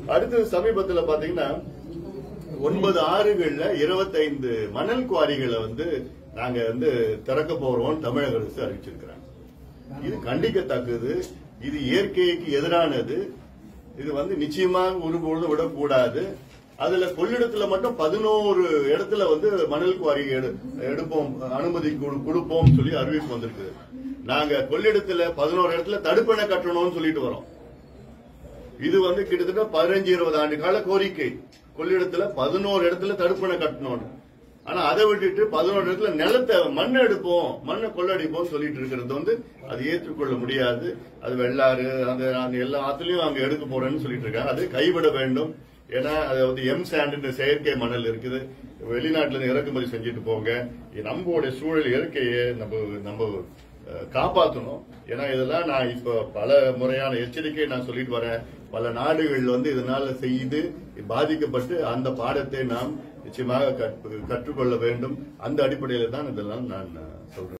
அடுத்து சமீபத்துல பாத்தீங்கன்னா ஒன்பது ஆறுகள்ல இருபத்தைந்து மணல் குவாரிகளை வந்து நாங்க வந்து திறக்க போறோம் தமிழக அரசு அறிவிச்சிருக்கிறாங்க இது கண்டிக்கத்தக்கது இது இயற்கைக்கு எதிரானது இது வந்து நிச்சயமாக ஒருபொழுதும் விடக்கூடாது அதுல கொள்ளிடத்துல மட்டும் பதினோரு இடத்துல வந்து மணல் குவாரி எடு- எடுப்போம் அனுமதி கொடு- கொடுப்போம் சொல்லி அறிவிப்பு வந்திருக்கு நாங்க கொள்ளிடத்துல பதினோரு இடத்துல தடுப்பணை கட்டணும்னு சொல்லிட்டு வரோம் இது வந்து கிட்டத்தட்ட பதினஞ்சு இருபது ஆண்டு கால கோரிக்கை கொள்ளிடத்துல பதினோரு இடத்துல தடுப்பணை கட்டணும்னு ஆனா அதை விட்டுட்டு பதினோரு இடத்துல நிலத்தை மண்ணை எடுப்போம் மண்ணை கொள்ளடிப்போம் சொல்லிட்டு இருக்கிறது வந்து அது ஏற்றுக்கொள்ள முடியாது அது வெள்ளாறு அந்த அந்த எல்லா ஆத்துலயும் அங்க எடுக்க போறேன்னு சொல்லிட்டு இருக்காங்க அது கைவிட வேண்டும் ஏன்னா அது வந்து எம் சாண்ட் செயற்கை மணல் இருக்குது வெளிநாட்டுல இருந்து இறக்குமதி செஞ்சுட்டு போங்க இது நம்மளுடைய சூழல் இயற்கையை நம்ம நம்ம அஹ், காப்பாத்தணும் ஏன்னா இதெல்லாம் நான் இப்ப பல முறையான எச்சரிக்கை நான் சொல்லிட்டு வரேன் பல நாடுகள் வந்து இதனால செய்து பாதிக்கப்பட்டு அந்த பாடத்தை நாம் நிச்சயமாக கற்று- கற்றுக்கொள்ள வேண்டும் அந்த அடிப்படையில் தான் இதெல்லாம் நான் அஹ், சொல்றேன்